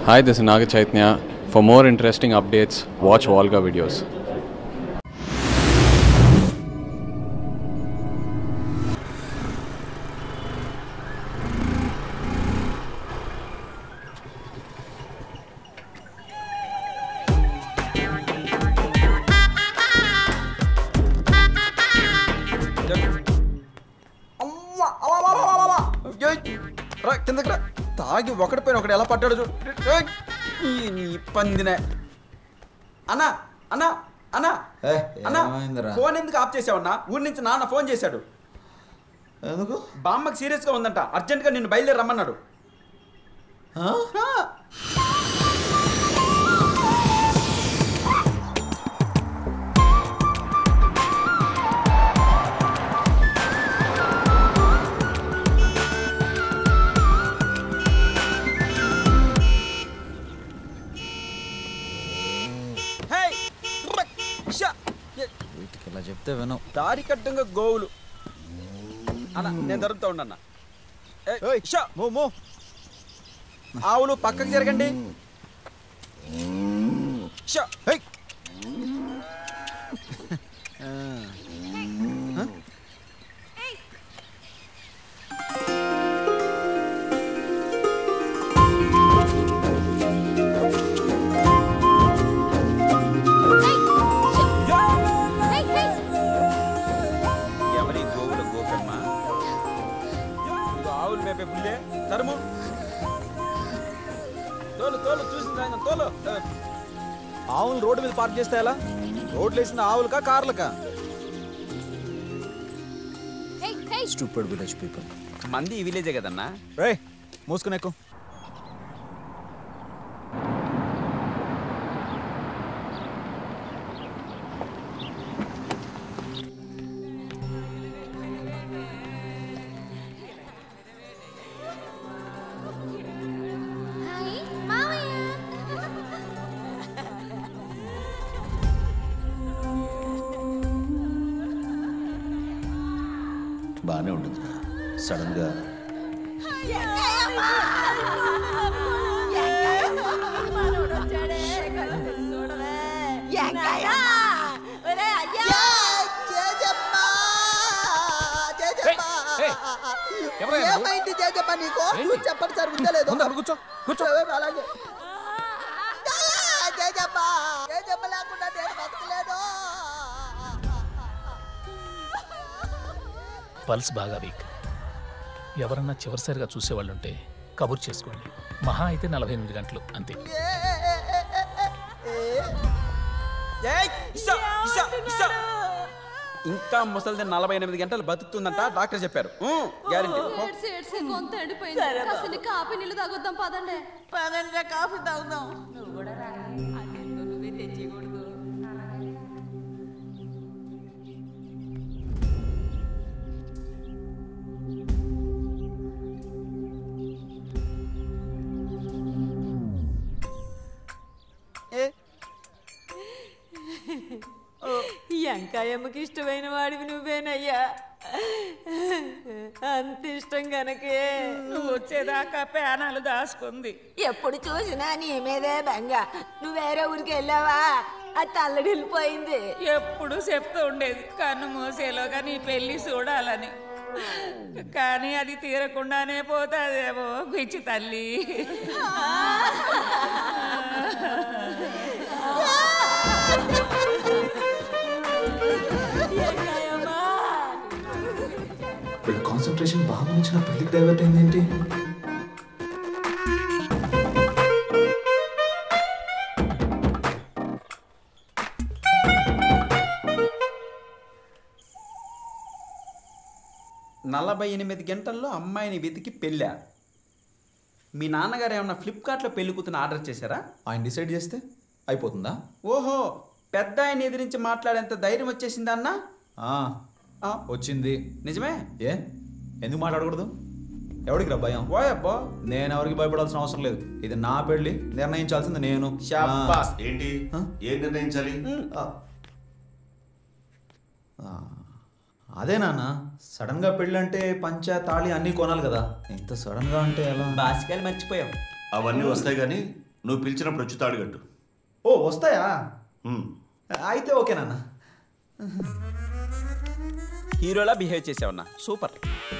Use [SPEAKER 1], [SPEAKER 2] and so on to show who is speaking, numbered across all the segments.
[SPEAKER 1] Hi, this is Naga Chaitanya. For more interesting updates, watch Volga videos.
[SPEAKER 2] అవ్వ, అవ్వ, అవ్వ, అవ్వ, అవ్వ, అవ్వ. ఏయ్, రా కిందకి రా తాగి ఒకటి పైన ఒకటి ఎలా పట్టాడు చూడు ఏయ్, ఈ నీ పందినే అన్న అన్న అన్న
[SPEAKER 3] ఏ,
[SPEAKER 2] అన్న
[SPEAKER 3] ఏమైందిరా?
[SPEAKER 2] ఫోన్ ఎందుకు ఆఫ్ చేసావన్నా ఊరి నుంచి నాన్న ఫోన్ చేశాడు
[SPEAKER 3] ఎందుకు
[SPEAKER 2] బామ్మకి సీరియస్గా ఉందంట అర్జెంట్గా నిన్ను బయలుదేరి రమ్మన్నాడు
[SPEAKER 3] ఆ?
[SPEAKER 2] ఆ, హేయ్, రుబ్బక్, షా. ఏ,
[SPEAKER 3] వీటికి ఇలా చెప్తే వినవు
[SPEAKER 2] దారి కట్టంగా గోవులు అన్న నేను దొరుకుతా ఉండన్న ఏయ్, షా. ఆవులు పక్కకు జరగండి షా. ఏయ్. ఎవరి గోవుల గోపెమ్మ ఇది ఆవులు మేపే పుల్లే తరుము తోలు తోలు చూసి సాయంత్రం తోలు
[SPEAKER 4] ఆవులు రోడ్డు మీద పార్క్ చేస్తే ఎలా రోడ్లు వేసిన ఆవులకా కార్లకా
[SPEAKER 3] స్టూపిడ్ విలేజ్ పీపుల్
[SPEAKER 2] మంది ఈ విలేజే కదన్నా
[SPEAKER 4] రే మూసుకునేకు
[SPEAKER 5] బాగానే ఉంటుందిరా సడన్గా
[SPEAKER 6] ఏమైంది జేజప్ప నీకు చూసి చెప్పండి సార్ ఉందలేదు
[SPEAKER 4] కూర్చో కూర్చో
[SPEAKER 6] అలాగే జేజప్ప జేజప్ప లేకుండా నేను బతకలేను
[SPEAKER 7] పల్స్ బాగా వీక్ ఎవరన్నా చివరిసారిగా చూసేవాళ్ళుంటే కబుర్ చేసుకోండి మహా అయితే నలభై ఎనిమిది గంటలు అంతే
[SPEAKER 2] ఏయ్, ఇసా, ఇసా, ఇసా. ఇంకా ముసలిది నలభై ఎనిమిది గంటలు బతుకుతుందంట డాక్టర్ చెప్పారు గ్యారంటీ
[SPEAKER 8] ఏడ్సి ఏడ్సి గొంతు ఎండిపోయింది కాసిన కాపీ నీళ్ళు తాగొద్దాం పదండి
[SPEAKER 6] పదండి కాఫీ తాగుదాం నువ్వు కూడా రా నువ్వే తెచ్చేయకూడదు ఎంకాయమ్మకి ఇష్టమైన వాడివి నువ్వేనయ్యా అంత ఇష్టం గనకే
[SPEAKER 9] నువ్వు వచ్చేదాకా పేనాలు దాచుకుంది
[SPEAKER 6] ఎప్పుడు చూసినా నీ మీదే బెంగ నువ్వు వేరే ఊరికి వెళ్ళావా అది తల్లడి వెళ్ళిపోయింది
[SPEAKER 9] ఎప్పుడు చెప్తూ ఉండేది కన్ను మూసేలోగా నీ పెళ్లి చూడాలని కానీ అది తీరకుండానే పోతాదేమో పిచ్చి తల్లి
[SPEAKER 3] వీళ్ళ కాన్సన్ట్రేషన్ బాగా నుంచి నా పెళ్ళికి డైవర్ట్ అయింది ఏంటి
[SPEAKER 2] నలభై ఎనిమిది గంటల్లో అమ్మాయిని వెతికి పెళ్ళా మీ నాన్నగారు ఏమన్నా ఫ్లిప్కార్ట్లో పెళ్లి కూతురు ఆర్డర్ చేశారా
[SPEAKER 3] ఆయన డిసైడ్ చేస్తే అయిపోతుందా
[SPEAKER 2] ఓహో పెద్ద ఆయన ఎదిరించి మాట్లాడేంత ధైర్యం వచ్చేసిందా అన్నా
[SPEAKER 3] ఆ,
[SPEAKER 2] ఆ,
[SPEAKER 3] వచ్చింది
[SPEAKER 2] నిజమే
[SPEAKER 3] ఏ ఎందుకు మాట్లాడకూడదు ఎవడికి రా భయం
[SPEAKER 2] ఓయబ్బో
[SPEAKER 3] నేను ఎవరికి భయపడాల్సిన అవసరం లేదు ఇది నా పెళ్ళి నిర్ణయించాల్సింది నేను
[SPEAKER 2] శాబాస్.
[SPEAKER 5] ఏంటి ఏం నిర్ణయించాలి
[SPEAKER 3] ఆ. ఆ. అదే నాన్న సడన్ గా పెళ్ళి అంటే పంచ తాళి అన్నీ కొనాలి కదా ఇంత సడన్ గా అంటే ఎలా
[SPEAKER 2] బాసికాయలు మర్చిపోయాం
[SPEAKER 5] అవన్నీ వస్తాయి కానీ నువ్వు పిలిచినప్పుడు వచ్చి తాడుగట్టు
[SPEAKER 3] ఓ వస్తాయా
[SPEAKER 5] ఉమ్.
[SPEAKER 3] అయితే ఓకే నాన్న
[SPEAKER 2] హీరోలా బిహేవ్ చేసావన్నా సూపర్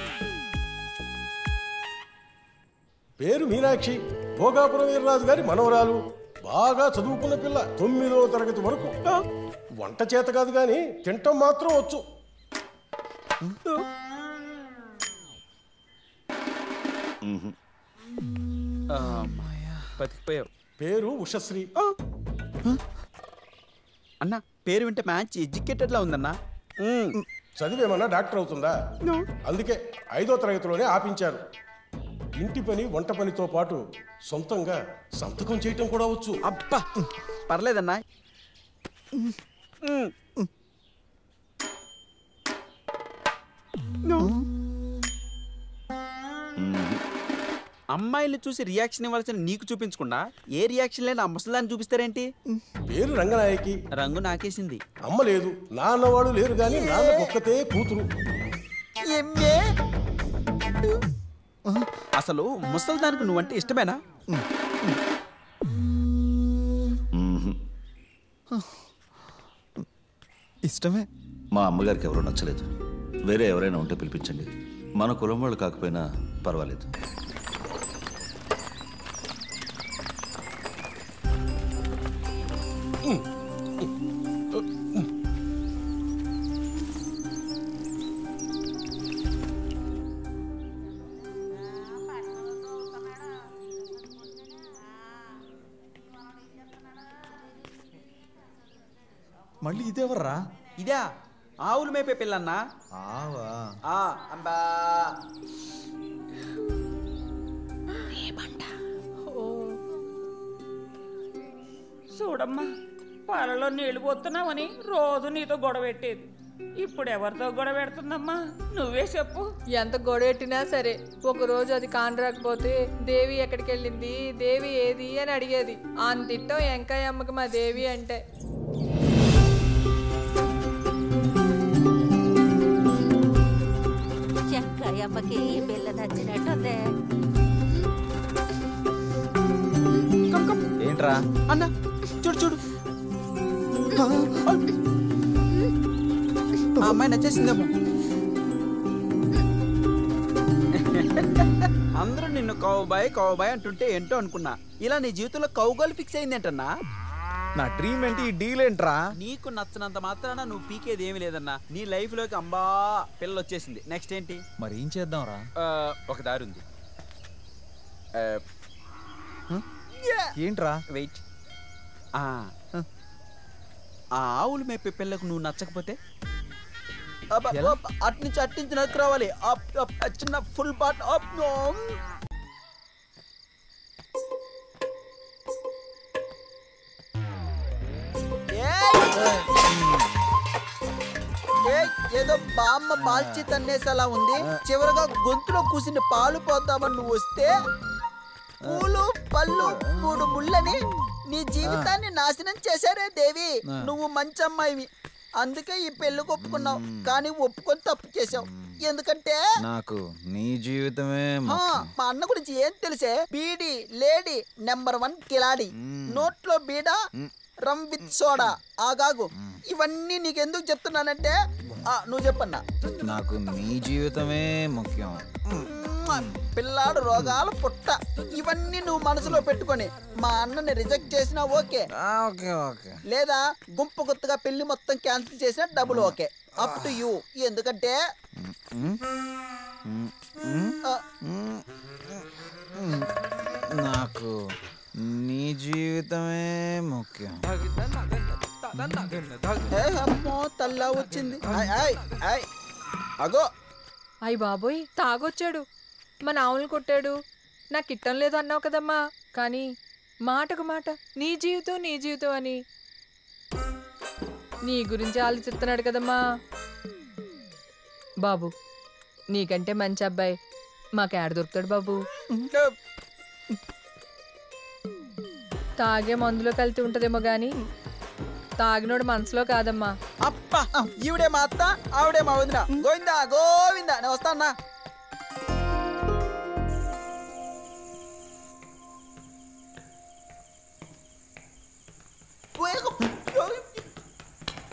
[SPEAKER 10] పేరు మీనాక్షి భోగాపురం వీర్రాజు గారి మనవరాలు బాగా చదువుకున్న పిల్ల తొమ్మిదో తరగతి వరకు వంట చేత కాదు కానీ తింటం మాత్రం వచ్చు
[SPEAKER 5] మ్మ్.
[SPEAKER 2] బతికిపోయావు
[SPEAKER 10] పేరు ఉషశ్రీ
[SPEAKER 2] అన్న పేరు వింటే మ్యాచ్ ఎడ్యుకేటెడ్ లా ఉందన్నా
[SPEAKER 10] చదివేమన్నా డాక్టర్ అవుతుందా అందుకే ఐదో తరగతిలోనే ఆపించారు ఇంటి పని వంట పనితో పాటు సొంతంగా సంతకం చేయటం కూడా వచ్చు
[SPEAKER 2] అబ్బా పర్లేదన్నా అమ్మాయిల్ని చూసి రియాక్షన్ ఇవ్వాల్సిన నీకు చూపించకుండా ఏ రియాక్షన్ లేని ఆ ముసలాన్ని చూపిస్తారేంటి
[SPEAKER 10] పేరు రంగనాయకి
[SPEAKER 2] రంగు నాకేసింది
[SPEAKER 10] అమ్మ లేదు నాన్నవాడు లేరు కానీ నాన్న ఒక్కతే కూతురు
[SPEAKER 2] ఎమ్మే అసలు ముసల్దానికి నువ్వంటే ఇష్టమేనా
[SPEAKER 5] మ్మ్.
[SPEAKER 2] ఇష్టమే
[SPEAKER 5] మా అమ్మగారికి ఎవరూ నచ్చలేదు వేరే ఎవరైనా ఉంటే పిలిపించండి మన కులం వాళ్ళు కాకపోయినా పర్వాలేదు
[SPEAKER 3] మళ్ళీ ఇదేవర్రా
[SPEAKER 2] ఇదా ఆవులు మేపే పిల్లన్నా
[SPEAKER 3] ఆవా
[SPEAKER 2] ఆ, అంబా
[SPEAKER 9] చూడమ్మా పాలలో నీళ్లు పోతున్నావని రోజు నీతో గొడవ పెట్టేది ఇప్పుడు ఎవరితో గొడవ పెడుతుందమ్మా నువ్వే చెప్పు
[SPEAKER 8] ఎంత గొడవెట్టినా సరే ఒక రోజు అది కానరాకపోతే దేవి ఎక్కడికి వెళ్ళింది దేవి ఏది అని అడిగేది అంతిట్టం ఎంకాయ అమ్మకి మా దేవి అంటే
[SPEAKER 6] చెక్కయ్యమ్మకి ఈ పిల్ల నచ్చినట్టుంది
[SPEAKER 3] ఏంట్రా
[SPEAKER 2] అన్న చూడు చూడు ఆ అమ్మాయి నచ్చేసిందేమో అందరూ నిన్ను కౌబాయ్ కౌబాయ్ అంటుంటే ఏంటో అనుకున్నా ఇలా నీ జీవితంలో కౌగోలు ఫిక్స్ అయిందేంటన్నా
[SPEAKER 4] నా డ్రీమ్ ఏంటి ఈ డీల్ ఏంట్రా
[SPEAKER 2] నీకు నచ్చినంత మాత్రాన నువ్వు పీకేది ఏమీ లేదన్నా నీ లైఫ్ లోకి అంబా పిల్ల వచ్చేసింది నెక్స్ట్ ఏంటి
[SPEAKER 3] మరి ఏం చేద్దాంరా
[SPEAKER 2] ఆ, ఒక దారి ఉంది
[SPEAKER 4] ఏంట్రా
[SPEAKER 2] వెయిట్ ఆ ఆ ఆవులు మేపే పిల్లకు నువ్వు నచ్చకపోతే అబ్బ, అబ్బ, అటు నుంచి అటు నుంచి నక్కు రావాలి అప్, అప్, ఆ చిన్న ఫుల్ పార్ట్ అప్ ఏదో బామ్మ బాల్చి తన్నేసేలా ఉంది చివరగా గొంతులో కూసిన పాలు పోతామని నువ్వు వస్తే పూలు పళ్ళు మూడు ముళ్ళని నీ జీవితాన్ని నాశనం చేశారే దేవి నువ్వు మంచి అమ్మాయివి అందుకే ఈ పెళ్లి ఒప్పుకున్నావు కానీ ఒప్పుకొని తప్పు చేసావు ఎందుకంటే
[SPEAKER 3] నాకు నీ జీవితమే
[SPEAKER 2] ఆ, మా అన్న గురించి ఏం తెలిసే బీడి లేడీ నెంబర్ వన్ కిలాడి నోట్లో బీడ రమ్ విత్ సోడా ఆగాగు ఇవన్నీ నీకెందుకు చెప్తున్నానంటే ఆ, నువ్వు చెప్పన్నా
[SPEAKER 3] నాకు నీ జీవితమే ముఖ్యం
[SPEAKER 2] పిల్లాడు రోగాలు పుట్ట ఇవన్నీ నువ్వు మనసులో పెట్టుకొని మా అన్నని రిజెక్ట్ చేసినా ఓకే
[SPEAKER 3] ఓకే ఓకే
[SPEAKER 2] లేదా గుంపు గుర్తుగా పెళ్లి మొత్తం క్యాన్సిల్ చేసినా double okay up to you ఎందుకంటే ఆ,
[SPEAKER 3] నాకు నీ జీవితమే ముఖ్యం
[SPEAKER 2] ఏ అమ్మో తల్లా వచ్చింది ఆయ్, ఆయ్, ఆయ్. అగో
[SPEAKER 8] అయ్య బాబోయ్ తాగొచ్చాడు మన ఆవులు కొట్టాడు నాకు ఇట్టం లేదు అన్నావు కదమ్మా కానీ మాటకు మాట నీ జీవితం నీ జీవితం అని నీ గురించి ఆలోచిస్తున్నాడు కదమ్మా బాబు నీకంటే మంచి అబ్బాయి మాకేడ దొరుకుతాడు బాబు తాగే మందులో కలిసి ఉంటదేమో గాని తాగినోడు మనసులో కాదమ్మా
[SPEAKER 2] అప్ప ఈవిడే మా అత్త ఆవిడే మా వదిన గోవిందా గోవిందా నేను వస్తానా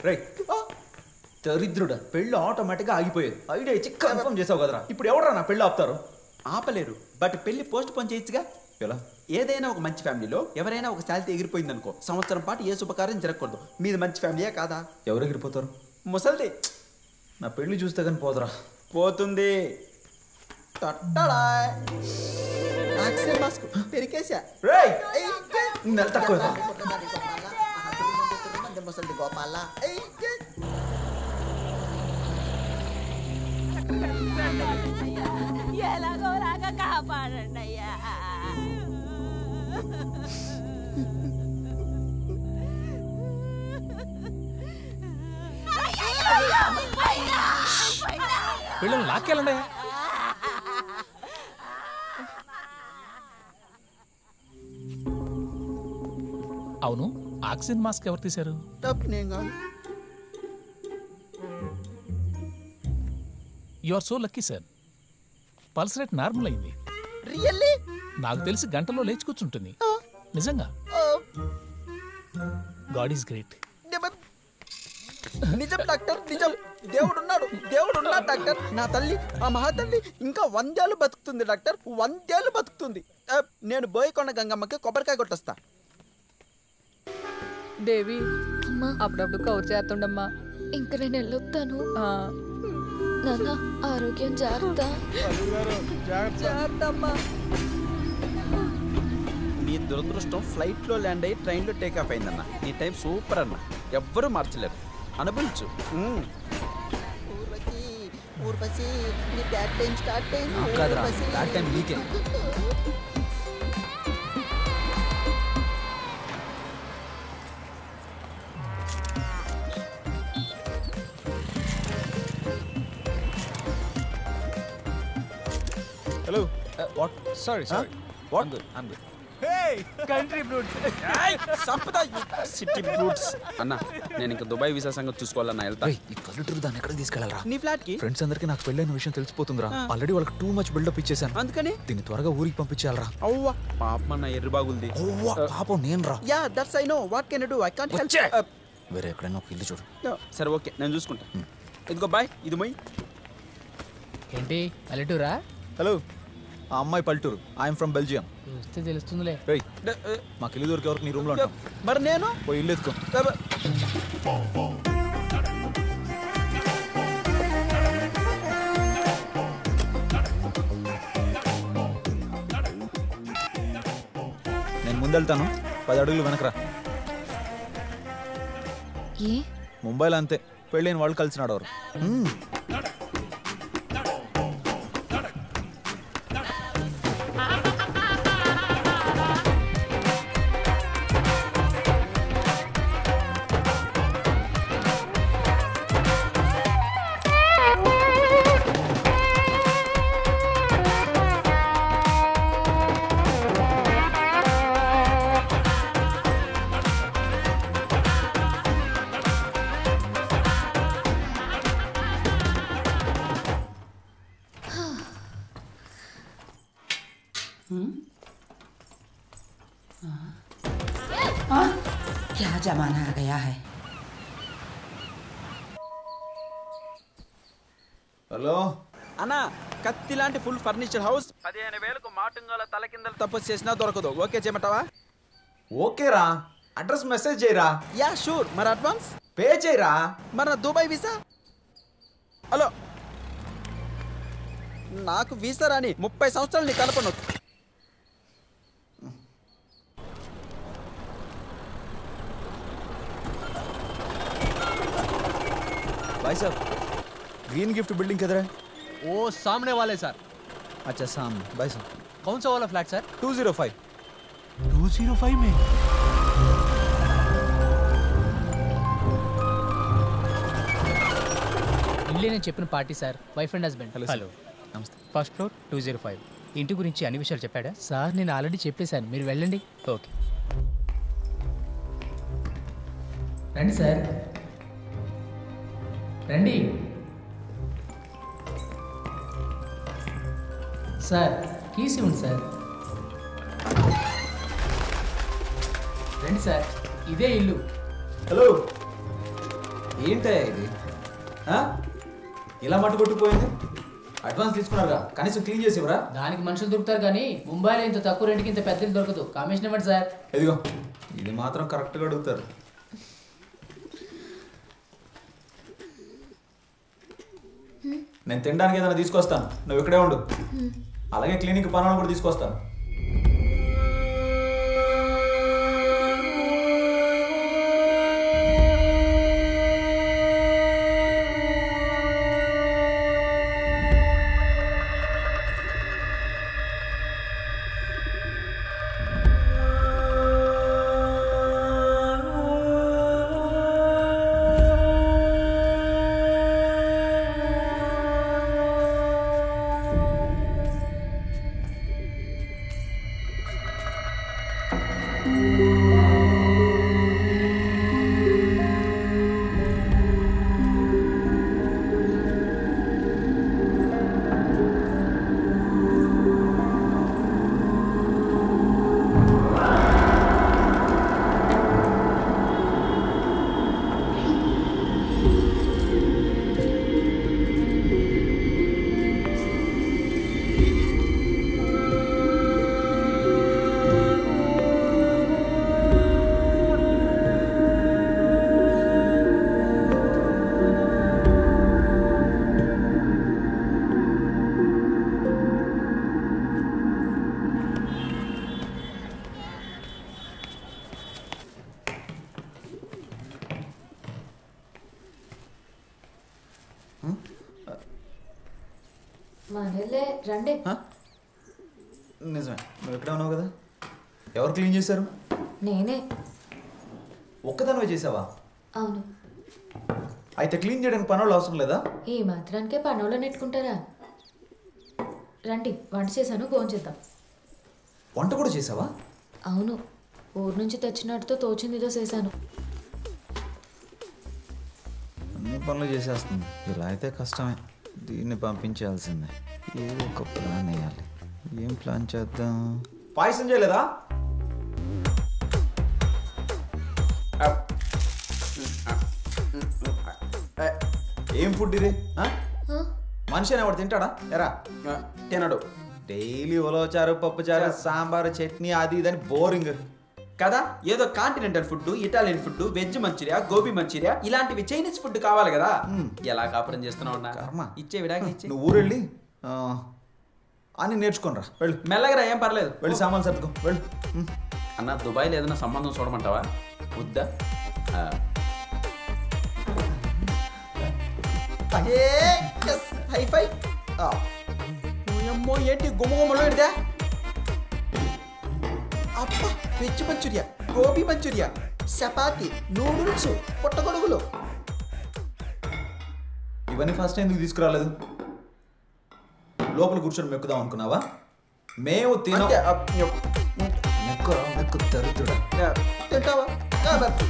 [SPEAKER 3] రేయ్ దరిద్రుడా పెళ్ళి ఆటోమేటిక్గా ఆగిపోయేది ఐడియా ఇచ్చి కన్ఫర్మ్ చేసావు కదరా ఇప్పుడు ఎవడరా నా పెళ్ళి ఆపుతారు
[SPEAKER 11] ఆపలేరు బట్ పెళ్లి పోస్ట్ పోన్ చేయొచ్చుగా
[SPEAKER 3] ఎలా
[SPEAKER 11] ఏదైనా ఒక మంచి ఫ్యామిలీలో ఎవరైనా ఒక శాలిటీ ఎగిరిపోయింది అనుకో సంవత్సరం పాటు ఏ శుభకార్యం జరగకూడదు మీది మంచి ఫ్యామిలీయే కాదా
[SPEAKER 3] ఎవరు ఎగిరిపోతారు
[SPEAKER 11] ముసల్ది
[SPEAKER 3] నా పెళ్లి చూస్తే కానీ పోదరా
[SPEAKER 11] పోతుంది తట్టడా ఆక్సిజన్ మాస్క్ పెరికేసా
[SPEAKER 3] రేయ్ నెల తక్కువ
[SPEAKER 2] ముసలి గోపాల ఏయ్, ఏయ్.
[SPEAKER 6] ఎలాగో రాక కాపాడండి అయ్యా
[SPEAKER 7] పిల్లలు లాక్కెళ్ళండి అవును ఆక్సిజన్ మాస్క్ ఎవరు తీశారు
[SPEAKER 2] తప్పు నేను కాదు.
[SPEAKER 7] You are so lucky sir pulse rate normal అయింది
[SPEAKER 2] రియల్లీ
[SPEAKER 7] నాకు తెలిసి గంటలో లేచి కూర్చుంటుంది నిజంగా గాడ్ ఈస్ గ్రేట్
[SPEAKER 2] నిజం డాక్టర్ నిజం దేవుడు ఉన్నాడు దేవుడు ఉన్నాడు డాక్టర్ నా తల్లి ఆ మహాతల్లి ఇంకా వందేళ్ళు బతుకుతుంది డాక్టర్ వందేళ్ళు బతుకుతుంది ఆ, నేను బోయకొండ గంగమ్మకి కొబ్బరికాయ కొట్టొస్తా
[SPEAKER 8] దేవి అప్పుడప్పుడు కౌరు చేస్తుండమ్మా
[SPEAKER 12] ఇంక నేను వెళ్ళొస్తాను
[SPEAKER 8] ఆ,
[SPEAKER 12] నాన్న ఆరోగ్యం జాగ్రత్త
[SPEAKER 8] జాగ్రత్త అమ్మా
[SPEAKER 11] నీ దురదృష్టం ఫ్లైట్లో ల్యాండ్ అయ్యి ట్రైన్లో టేక్ ఆఫ్ అయిందన్న నీ టైం సూపర్ అన్న ఎవ్వరూ మార్చలేరు అనుభవించు మ్మ్.
[SPEAKER 2] ఊర్వశి ఊర్వశి నీ బ్యాడ్ టైం స్టార్ట్ అయింది
[SPEAKER 3] కాదురా
[SPEAKER 2] ఊర్వశి.
[SPEAKER 3] బ్యాడ్ టైం నీకే
[SPEAKER 4] hello what sorry sorry
[SPEAKER 11] what
[SPEAKER 4] I'm good
[SPEAKER 11] country brutes సంపద సిటీ బ్రూట్స్ అన్న నేను ఇంకా దుబాయ్ వీసా సంగతి చూసుకోవాలన్నా వెళ్తా
[SPEAKER 3] రేయ్, ఈ పల్లెటూరు దాన్ని ఎక్కడికి తీసుకెళ్ళాలరా
[SPEAKER 11] నీ ఫ్లాట్ కి
[SPEAKER 3] ఫ్రెండ్స్ అందరికి నాకు పెళ్ళైన విషయం తెలిసిపోతుందిరా
[SPEAKER 11] ఆ.
[SPEAKER 3] ఆల్రెడీ వాళ్ళకి టూ మచ్ బిల్డప్ ఇచ్చేసాను
[SPEAKER 11] అందుకని
[SPEAKER 3] దీన్ని త్వరగా ఊరికి పంపించేయాలరా
[SPEAKER 11] అవ్వా పాపమన్న ఎర్రి బాగుంది
[SPEAKER 3] ఓవ్వా, పాపం నేను రా
[SPEAKER 2] yeah that's I know what can do I can't
[SPEAKER 11] వచ్చే.
[SPEAKER 2] హెల్ప్
[SPEAKER 3] వేరే ఎక్కడైనా ఒక ఇల్లు చూడు
[SPEAKER 11] సరే ఓకే నేను చూసుకుంటా ఇదిగో బాయ్ ఇది మొయ్
[SPEAKER 13] ఏంటి పల్లెటూరా
[SPEAKER 3] హలో ఆ అమ్మాయి పల్లెటూరు ఐఎమ్ ఫ్రమ్ బెల్జియం
[SPEAKER 13] చూస్తే తెలుస్తుందిలే
[SPEAKER 3] రేయ్ మాకు ఇల్లు దొరికే వరకు నీ రూమ్లో ఉంటాం
[SPEAKER 2] మరి నేను
[SPEAKER 3] పోయి ఇల్లు ఎత్తుకో నేను ముందెళ్తాను పది అడుగులు వెనకరా
[SPEAKER 12] ఏ
[SPEAKER 3] ముంబైలో అంతే పెళ్ళైన వాళ్ళు కలిసి నడవరు
[SPEAKER 6] क्या जमाना आ गया है
[SPEAKER 3] హలో
[SPEAKER 11] అన్నా కత్తి లాంటి ఫుల్ ఫర్నిచర్ హౌస్ పదిహేను వేలకు మాటుంగాల తల కిందలు తపస్సు చేసినా దొరకదు ఓకే చేయమంటావా
[SPEAKER 3] ఓకేరా అడ్రస్ మెసేజ్ చేయరా
[SPEAKER 2] యా షూర్ మరి అడ్వాన్స్
[SPEAKER 3] పే చేయరా
[SPEAKER 2] మరి నా దుబాయ్ వీసా హలో నాకు వీసా రాని ముప్పై సంవత్సరాలు నీ కలపను
[SPEAKER 3] भाई साहब ग्रीन गिफ्ट बिल्डिंग किधर है
[SPEAKER 13] वो सामने वाले सर
[SPEAKER 3] अच्छा सामने भाई साहब
[SPEAKER 13] कौन सा वाला flat sir
[SPEAKER 3] two zero five
[SPEAKER 13] two zero five में ఇల్లే నేను చెప్పిన party sir wife and husband
[SPEAKER 3] hello
[SPEAKER 13] hello
[SPEAKER 3] నమస్తే
[SPEAKER 13] first floor two zero five ఇంటి గురించి అన్ని విషయాలు చెప్పాడా సార్ నేను ఆల్రెడీ చెప్పేశాను మీరు వెళ్ళండి ఓకే రండి సార్ రండి సార్ కీస్ ఇవ్వండి సార్ రండి సార్ ఇదే ఇల్లు
[SPEAKER 3] హలో ఏంటే ఇది ఆ? ఇలా మట్టు కొట్టుకుపోయింది అడ్వాన్స్ తీసుకున్నారుగా కనీసం క్లీన్ చేసి ఇవ్వరా
[SPEAKER 13] దానికి మనుషులు దొరుకుతారు కానీ ముంబైలో ఇంత తక్కువ రెండుకి ఇంత పెద్దది దొరకదు కమిషన్ ఇవ్వండి సార్
[SPEAKER 3] ఇదిగో ఇది మాత్రం కరెక్ట్గా అడుగుతారు నేను తినడానికి ఏదైనా తీసుకొస్తాను నువ్వు ఇక్కడే ఉండు అలాగే క్లినిక్ పనులు కూడా తీసుకొస్తాను
[SPEAKER 12] మనలే రండి
[SPEAKER 3] నిజమే నువ్వు ఇక్కడే ఉన్నావు కదా ఎవరు క్లీన్ చేశారు
[SPEAKER 12] నేనే
[SPEAKER 3] ఒక్కదానివే చేసావా
[SPEAKER 12] అవును
[SPEAKER 3] అయితే క్లీన్ చేయడానికి పనులు అవసరం లేదా
[SPEAKER 12] ఈ మాత్రానికే పనులు నెట్టుకుంటారా రండి వంట చేశాను ఫోన్ చేద్దాం
[SPEAKER 3] వంట కూడా చేసావా
[SPEAKER 12] అవును ఊరు నుంచి తెచ్చినట్టుతో తోచిందిదో చేశాను
[SPEAKER 3] అన్ని పనులు చేసేస్తుంది ఇలా అయితే కష్టమే దీన్ని పంపించాల్సిందే ఏదో ఒక ప్లాన్ వేయాలి ఏం ప్లాన్ చేద్దాం పాయసం చేయలేదా ఏం ఫుడ్ ఇది ఆ? మనిషి అనేవాడు తింటాడా ఎరా తినడు డైలీ ఉలవచారు పప్పుచారు సాంబారు చట్నీ అది ఇదని బోరింగ్
[SPEAKER 11] కదా ఏదో continental food Italian food veg Manchuria gobi Manchuria ఇలాంటివి చైనీస్ ఫుడ్ కావాలి కదా ఎలా కాపురం చేస్తున్నావు అన్నా ఇచ్చే విడాకి ఇచ్చే
[SPEAKER 3] నువ్వు ఊరు వెళ్ళి ఆ, అని నేర్చుకోనరా వెళ్ళు
[SPEAKER 11] మెల్లగరా ఏం పర్లేదు
[SPEAKER 3] వెళ్ళి సామాన్లు సర్దుకో వెళ్ళు ఉమ్.
[SPEAKER 11] అన్న దుబాయ్లో ఏదైనా సంబంధం చూడమంటావా వద్దా ఆ,
[SPEAKER 2] హైఫై
[SPEAKER 11] అమ్మో ఏంటి గుమ్మగుమ్మలో ఇడిదా
[SPEAKER 2] అబ్బా veg Manchuria gobi Manchuria chapati noodles పుట్టగొడుగులు
[SPEAKER 3] ఇవన్నీ ఫస్ట్ ఎందుకు తీసుకురాలేదు లోపల కూర్చొని మెక్కుదాం అనుకున్నావా మేము తినం
[SPEAKER 2] అంతే, ఆ,
[SPEAKER 3] మెక్కురా మెక్కు దరిద్రుడా
[SPEAKER 2] తింటావా కాబట్టి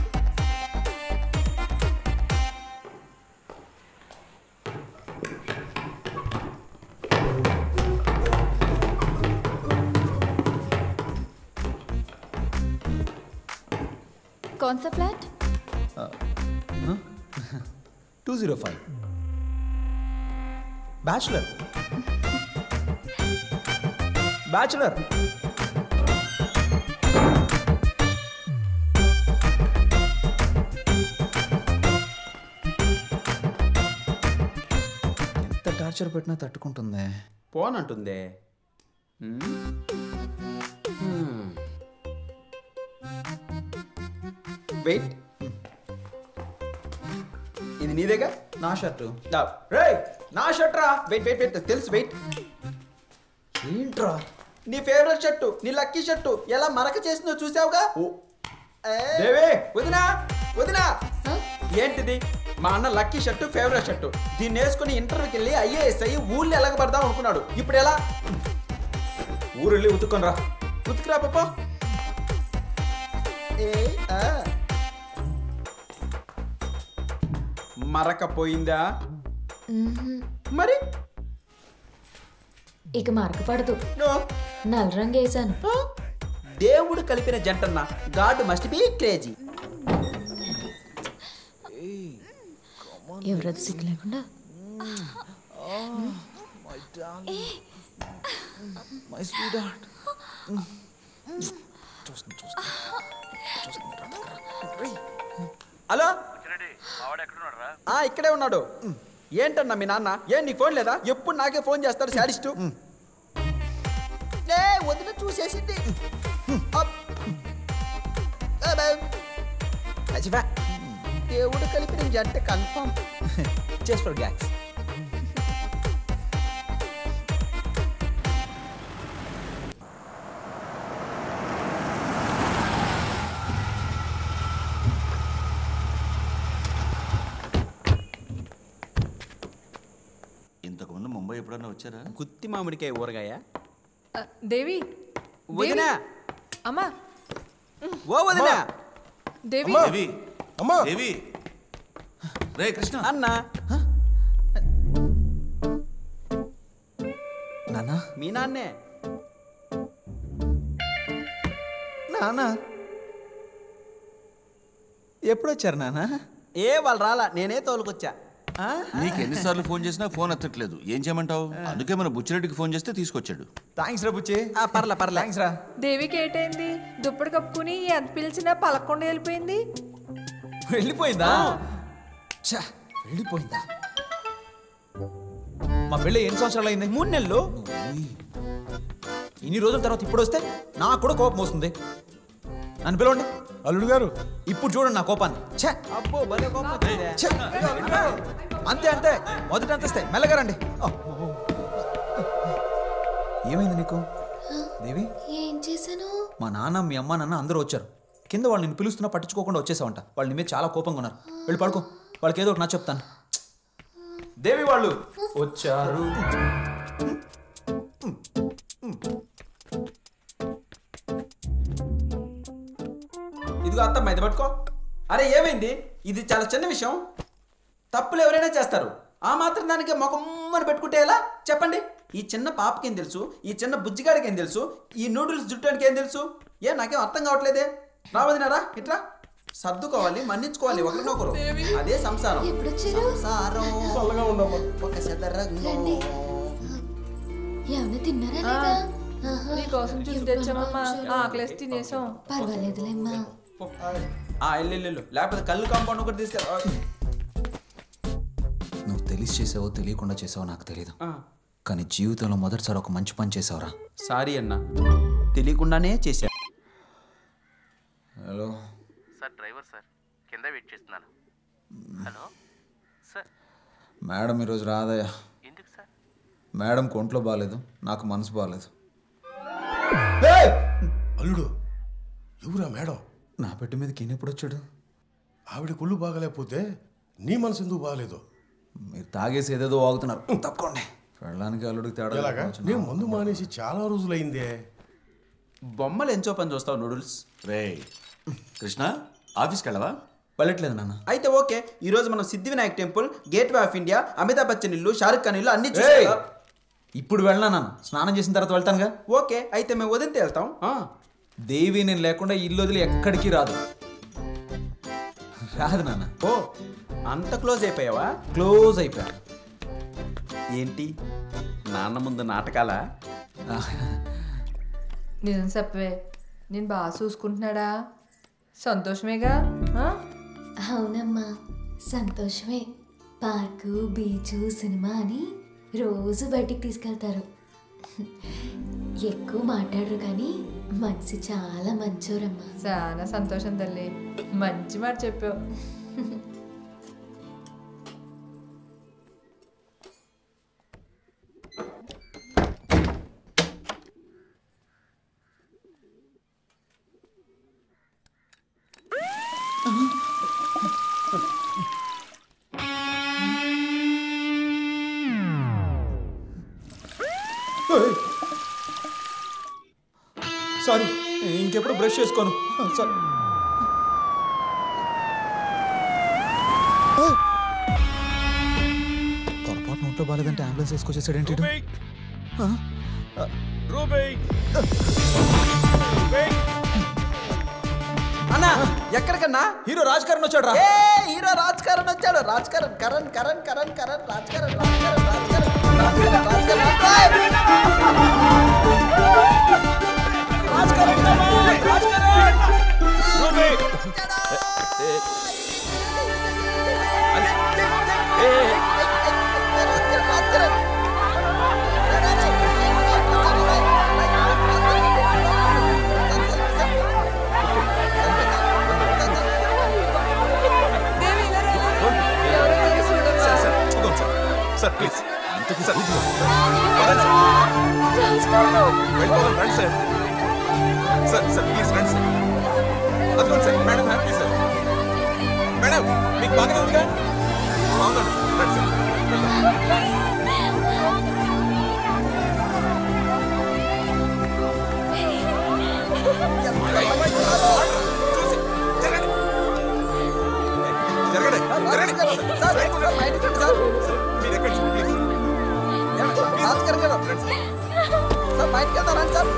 [SPEAKER 12] कौन सा फ्लैट
[SPEAKER 3] two zero five bachelor bachelor ఎంత టార్చర్ పెట్టినా తట్టుకుంటుంది
[SPEAKER 11] పోనంటుందే వెయిట్ ఇది నీదేగా
[SPEAKER 3] నా షర్టు
[SPEAKER 11] రే నా షర్ట్ రా వెయిట్ వెయిట్ వెయిట్ తెలుసు వెయిట్
[SPEAKER 3] ఏంట్రా
[SPEAKER 11] నీ ఫేవరెట్ షర్టు నీ లక్కీ షర్టు ఎలా మరక చేసిందో చూసావుగా ఏ,
[SPEAKER 3] దేవి!
[SPEAKER 11] వదినా వదినా ఏంటిది మా అన్న లక్కీ షర్టు ఫేవరెట్ షర్టు దీన్ని వేసుకుని ఇంటర్వ్యూకి వెళ్ళి ఐఏఎస్ అయ్యి ఊళ్ళో ఎలగబడదాం అనుకున్నాడు ఇప్పుడు ఎలా
[SPEAKER 3] ఊరు వెళ్ళి ఉతుక్కొని రా
[SPEAKER 11] ఉతికిరా పాప
[SPEAKER 2] ఏ ఆ,
[SPEAKER 11] మరక పోయిందా
[SPEAKER 12] మ్మ్హ్మ్.
[SPEAKER 11] మరి
[SPEAKER 12] ఇక మరకపడదు నల్ల రంగు వేసాను
[SPEAKER 11] దేవుడు కలిపిన జంటన్న గాడ్ మస్ట్ బి క్రేజీ
[SPEAKER 12] ఎవరది సిగ్గు లేకుండా
[SPEAKER 3] my darling my sweetheart చూస్తుంది చూస్తుంది
[SPEAKER 11] హలో ఆ ఇక్కడే ఉన్నాడు ఏంటన్నా మీ నాన్న ఏం నీకు ఫోన్ లేదా ఎప్పుడు నాకే ఫోన్ చేస్తాడు శాడిస్టు
[SPEAKER 2] లే వదిన చూసేసింది అప్. అబ్బే. అజివా. దేవుడు కలిపిన జంట కన్ఫర్మ్
[SPEAKER 3] చేస్ ఫర్ గ్యాక్స్
[SPEAKER 5] ఇంతకుముందు ముంబై ఎప్పుడన్నా వచ్చారా
[SPEAKER 11] గుత్తి మామిడికాయ ఊరగాయ
[SPEAKER 8] ఆ, దేవి
[SPEAKER 11] వదినా
[SPEAKER 8] దేవి. అమ్మా
[SPEAKER 11] ఓ వదినా
[SPEAKER 8] దేవి
[SPEAKER 5] దేవి
[SPEAKER 10] అమ్మా
[SPEAKER 5] దేవి రే కృష్ణ
[SPEAKER 11] అన్న
[SPEAKER 3] నానా
[SPEAKER 11] మీ నాన్నే
[SPEAKER 3] నానా ఎప్పుడు వచ్చారు నానా
[SPEAKER 11] ఏ వాళ్ళు రాలా నేనే తోలుకొచ్చా ఆ?
[SPEAKER 5] నీకు ఎన్నిసార్లు ఫోన్ చేసినా ఫోన్ ఎత్తట్లేదు ఏం చేయమంటావు అందుకే మన బుచ్చిరెడ్డికి ఫోన్ చేస్తే తీసుకొచ్చాడు
[SPEAKER 3] థ్యాంక్స్ రా బుచ్చి
[SPEAKER 11] ఆ, పర్లే పర్లే
[SPEAKER 3] థ్యాంక్స్ రా
[SPEAKER 8] దేవికి ఏటైంది దుప్పటి కప్పుకుని ఎంత పిలిచినా పలకుండా వెళ్ళిపోయింది
[SPEAKER 3] వెళ్ళిపోయిందా ఛా, వెళ్ళిపోయిందా మా పెళ్ళి ఎన్ని సంవత్సరాలు అయింది
[SPEAKER 11] మూడు నెలలు
[SPEAKER 3] ఇన్ని రోజుల తర్వాత ఇప్పుడు వస్తే నాకు కూడా కోపం వస్తుంది నన్ను పిలవండి
[SPEAKER 10] అల్లుడు గారు
[SPEAKER 3] ఇప్పుడు చూడండి నా కోపాన్ని ఛే
[SPEAKER 11] అబ్బో భలే కోపం వచ్చిందే.
[SPEAKER 3] ఛే! అంతే అంతే మొదటి అంతస్తే మెల్లగా రండి ఓ. ఏమైంది నీకు దేవి
[SPEAKER 12] ఏం చేశాను
[SPEAKER 3] మా నాన్న మీ అమ్మ నాన్న అందరూ వచ్చారు కింద వాళ్ళు నిన్ను పిలుస్తున్నా పట్టించుకోకుండా వచ్చేసావంట వాళ్ళు నీ మీద చాలా కోపంగా ఉన్నారు వెళ్ళి పడుకో వాళ్ళకి ఏదో ఒకటి నా చెప్తాను దేవి వాళ్ళు వచ్చారు
[SPEAKER 11] ఇదిగో అత్తమ్మ ఇది పట్టుకో అరే ఏమైంది ఇది చాలా చిన్న విషయం తప్పులు ఎవరైనా చేస్తారు ఆ మాత్రం దానికి మొకమ్మని పెట్టుకుంటే ఎలా చెప్పండి ఈ చిన్న పాపకి ఏం తెలుసు ఈ చిన్న బుజ్జిగాడికి ఏం తెలుసు ఈ నూడిల్స్ జుట్టానికి ఏం తెలుసు ఏ నాకేం అర్థం కావట్లేదే రావదినారా ఇట్లా సర్దుకోవాలి మన్నించుకోవాలి ఒకరినొకరు అదే సంసారం
[SPEAKER 12] ఎప్పుడొచ్చారు
[SPEAKER 2] సారం
[SPEAKER 10] చల్లగా ఉండమ్మా
[SPEAKER 2] ఒక సెదరంగం
[SPEAKER 12] రండి. ఏమైనా తిన్నారా లేదా ఆహా.
[SPEAKER 8] నీకోసం చూసి
[SPEAKER 12] ఎప్పుడు
[SPEAKER 8] తెచ్చామమ్మా
[SPEAKER 12] వచ్చారు?
[SPEAKER 8] ఆకలేసి తినేసాం
[SPEAKER 12] పర్వాలేదులేమ్మా
[SPEAKER 11] ఆ ఎల్లు ఎల్లు లేకపోతే కళ్ళు కాంపౌండ్ ఒకటి తీసుకెళ్ళ
[SPEAKER 3] నువ్వు తెలిసి చేసావో తెలియకుండా చేసావో నాకు తెలియదు
[SPEAKER 11] ఆ.
[SPEAKER 3] కానీ జీవితంలో మొదటిసారి ఒక మంచి పని చేసావురా
[SPEAKER 11] సారీ అన్న తెలియకుండానే చేశా
[SPEAKER 3] హలో
[SPEAKER 14] సార్ డ్రైవర్ సార్ కింద వెయిట్ చేస్తున్నాను హలో సార్
[SPEAKER 3] మేడం ఈరోజు రాదయ్యా
[SPEAKER 14] ఎందుకు సార్
[SPEAKER 3] మేడం ఒంట్లో బాగాలేదు నాకు మనసు బాగాలేదు
[SPEAKER 10] అల్లుడు ఎవరా మేడం
[SPEAKER 3] నా పెట్టి మీదకి ఈయన ఎప్పుడు వచ్చాడు
[SPEAKER 10] ఆవిడ కుళ్ళు బాగలేకపోతే నీ మనసు ఎందుకు బాగలేదు
[SPEAKER 3] మీరు తాగేసి ఏదేదో వాగుతున్నారు తప్పుకోండి వెళ్ళడానికి అల్లుడికి తేడా
[SPEAKER 10] ఎలాగా
[SPEAKER 3] లేకపోవచ్చు.
[SPEAKER 10] నేను మందు మానేసి చాలా రోజులైందే
[SPEAKER 11] బొమ్మలు ఎంచో పని చూస్తావు నూడిల్స్
[SPEAKER 5] రే కృష్ణ ఆఫీస్కి వెళ్ళవా
[SPEAKER 3] వెళ్ళట్లేదు నాన్న
[SPEAKER 11] అయితే ఓకే ఈ రోజు మనం Siddhivinayak temple gateway of India Amitabh Bachchan ఇల్లు షారుఖ్ ఖాన్ ఇల్లు అన్ని
[SPEAKER 3] ఏయ్!
[SPEAKER 11] చూసా
[SPEAKER 3] ఇప్పుడు వెళ్ళనా నాన్న స్నానం చేసిన తర్వాత వెళ్తానుగా
[SPEAKER 11] ఓకే అయితే మేము వదిలితే వెళ్తాం ఆ.
[SPEAKER 3] దేవి నేను లేకుండా ఇల్లు వదిలి ఎక్కడికి రాదు రాదు నాన్న
[SPEAKER 11] ఓ అంత క్లోజ్ అయిపోయావా
[SPEAKER 3] క్లోజ్ అయిపోయా
[SPEAKER 11] ఏంటి నాన్న ముందు నాటకాలా
[SPEAKER 8] నిజం చెప్పవే నేను బాగా చూసుకుంటున్నాడా సంతోషమేగా ఆ?
[SPEAKER 12] అవునమ్మా సంతోషమే పార్కు బీచు సినిమా అని రోజు బయటికి తీసుకెళ్తారు ఎక్కువ మాట్లాడరు కానీ మనసు చాలా మంచోరమ్మా
[SPEAKER 8] చాలా సంతోషం తల్లి మంచి మాట చెప్పావు
[SPEAKER 3] సారీ ఇంకెప్పుడు బ్రష్ చేసుకోను సారీ పొరపాటు నోట్లో బాగాలేదంటే అంబులెన్స్ వేసుకొచ్చేసాడేంటి ఈడు? ఆ? ఆ,
[SPEAKER 11] అన్నా ఎక్కడికన్నా
[SPEAKER 3] హీరో రాజ్ కరణ్ వచ్చాడు రా
[SPEAKER 2] ఏ హీరో రాజ్ కరణ్ వచ్చాడు Raj Karan Karan Karan Karan Karan Raj Karan Raj Karan Raj Karan Raj Karan Raj Karan Raj Karan Raj Karan
[SPEAKER 15] sir please sir వెళ్ళిపోదాం రండి సార్ సార్ సార్ ప్లీజ్ రండి సార్ అదిగోండి sir madam happy sir madam మీకు బాగా ఉందిగా బాగుందండి రండి సార్ జరగండి జరగండి
[SPEAKER 2] సార్ బయటకు రండి సార్
[SPEAKER 15] మీరు ఎక్కడ ప్లీజ్
[SPEAKER 2] రాజ్ కరణ్ గారు సార్ బయటకు వెళ్దాం రండి సార్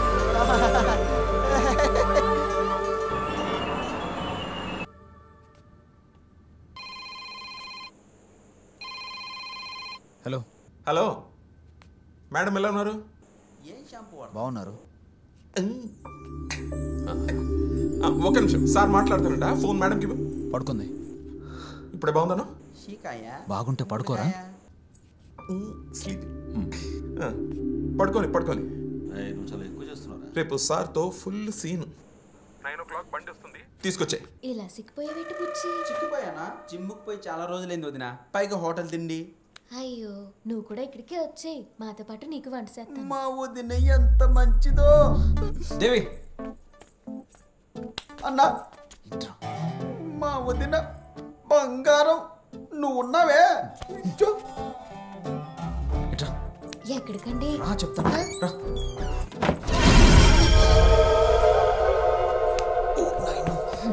[SPEAKER 4] హలో
[SPEAKER 15] హలో మేడం ఎలా ఉన్నారు
[SPEAKER 2] ఏం షాంపూ
[SPEAKER 4] బాగున్నారు
[SPEAKER 15] ఆ, ఒక నిమిషం సార్ మాట్లాడుతానంట ఫోన్ మేడంకి ఇవ్వు.
[SPEAKER 4] పడుకుంది
[SPEAKER 15] ఇప్పుడే బాగుందను
[SPEAKER 2] షీకాయ
[SPEAKER 4] బాగుంటే పడుకోరా
[SPEAKER 15] స్లీప్ ఆ, పడుకోని పడుకోని
[SPEAKER 5] నువ్వు చాలా ఎక్కువ చేస్తున్నారా
[SPEAKER 15] రేపు సార్తో full scene nine o'clock బండి వస్తుంది తీసుకొచ్చే
[SPEAKER 12] ఇలా సిక్కిపోయేవేటి బుచ్చి
[SPEAKER 11] చిక్కుపోయానా జిమ్ముకు పోయి చాలా రోజులైంది వదిన పైగా హోటల్ తిండి
[SPEAKER 12] అయ్యో నువ్వు కూడా ఇక్కడికే వచ్చేయ్ మాతో పాటు నీకు వంట చేస్తాను
[SPEAKER 2] మా వదిన ఎంత మంచిదో
[SPEAKER 3] దేవి
[SPEAKER 2] అన్నా మా వదిన బంగారం నువ్వు ఉన్నావే చూ.
[SPEAKER 12] ఎక్కడికండి
[SPEAKER 3] రా చెప్తాను రా ఓ, నాయనో.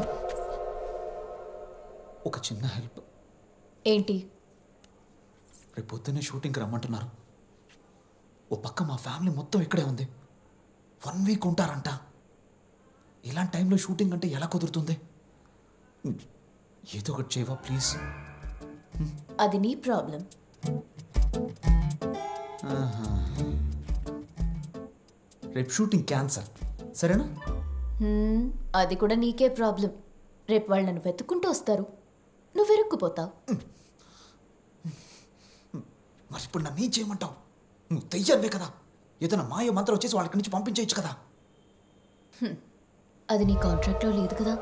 [SPEAKER 3] ఒక చిన్న హెల్ప్
[SPEAKER 12] ఏంటి
[SPEAKER 3] రేపు పొద్దున్నే షూటింగ్కి రమ్మంటున్నారు ఓ పక్క మా ఫ్యామిలీ మొత్తం ఇక్కడే ఉంది వన్ వీక్ ఉంటారంట ఇలాంటి టైంలో షూటింగ్ అంటే ఎలా కుదురుతుంది ఏదో ఒకటి చేయవా ప్లీజ్
[SPEAKER 12] అది నీ ప్రాబ్లం
[SPEAKER 3] రేపు షూటింగ్ క్యాన్సల్ సరేనా
[SPEAKER 12] హ్మ్, అది కూడా నీకే ప్రాబ్లం రేపు వాళ్ళు నన్ను వెతుక్కుంటూ వస్తారు నువ్వు వెరుక్కుపోతావు
[SPEAKER 3] మరి ఇప్పుడు నన్ను ఏం చేయమంటావు నువ్వు తెయ్యవే కదా ఏదైనా మాయ మంత్రం వచ్చేసి వాళ్ళకి నుంచి పంపించేయచ్చు కదా
[SPEAKER 12] హ్మ్, అది నీ కాంట్రాక్ట్లో లేదు కదా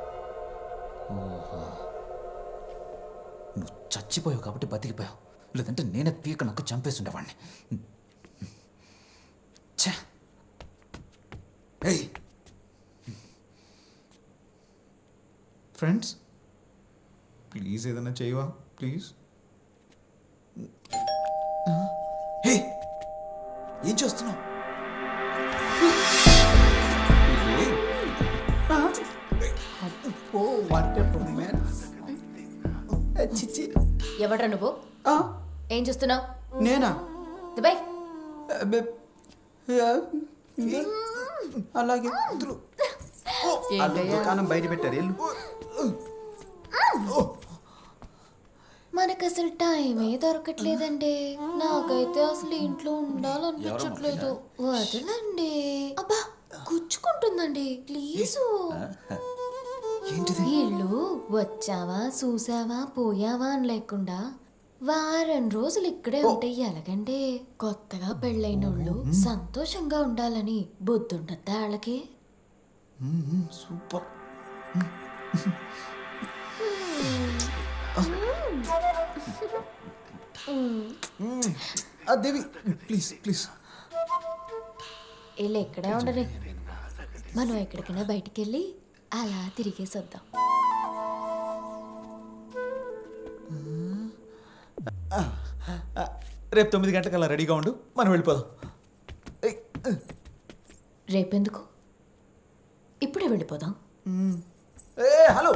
[SPEAKER 3] నువ్వు చచ్చిపోయావు కాబట్టి బతికిపోయావు లేదంటే నేనే పీక నాకు చంపేస్తుండేవాడిని ఛే ఏయ్ ఫ్రెండ్స్ ప్లీజ్ ఏదైనా చేయవా ప్లీజ్ హే ఏం చేస్తున్నావు
[SPEAKER 2] ఓ వాట్ మ్యాన్ చిచ్చి
[SPEAKER 12] ఎవడ్రా నువ్వు ఏం చూస్తున్నావు
[SPEAKER 2] నేనా
[SPEAKER 12] దుబాయ్
[SPEAKER 2] అబ్బే, ఆ, ఇది? అలాగే ఆ దుకాణం బయట పెట్టారు వెళ్ళు
[SPEAKER 12] మనకు అసలు టైమే దొరకట్లేదండి నాకైతే అసలు ఇంట్లో ఉండాలనిపించట్లేదు వదలండి అబ్బా గుచ్చుకుంటుందండి ప్లీజ్ వీళ్ళు వచ్చావా చూసావా పోయావా అని లేకుండా వారం రోజులు ఇక్కడే ఉంటే ఎలాగండి కొత్తగా పెళ్ళైన వాళ్ళు సంతోషంగా ఉండాలని బుద్ధుండద్దా వాళ్ళకి
[SPEAKER 3] సూపర్ దేవి ప్లీజ్ ప్లీజ్
[SPEAKER 12] వీళ్ళు ఎక్కడే ఉండని మనం ఎక్కడికైనా బయటికి వెళ్ళి అలా తిరిగేసి వద్దాం
[SPEAKER 3] రేపు తొమ్మిది గంటలకల్లా రెడీగా ఉండు మనం వెళ్ళిపోదాం
[SPEAKER 12] రేపెందుకు ఇప్పుడే వెళ్ళిపోదాం
[SPEAKER 3] ఏ హలో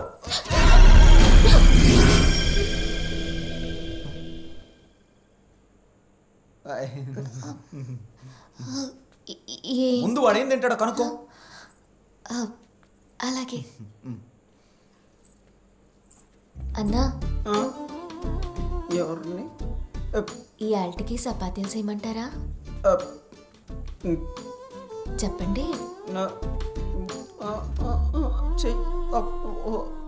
[SPEAKER 12] ఏ-
[SPEAKER 3] ముందు వాడు ఏం తింటాడో కనుక్కో
[SPEAKER 12] ఆ, అలాగే అన్నా
[SPEAKER 11] ఎవరిని
[SPEAKER 12] ఈ ఆల్ట్కి చపాతీలు చేయమంటారా చెప్పండి
[SPEAKER 11] చెయ్యి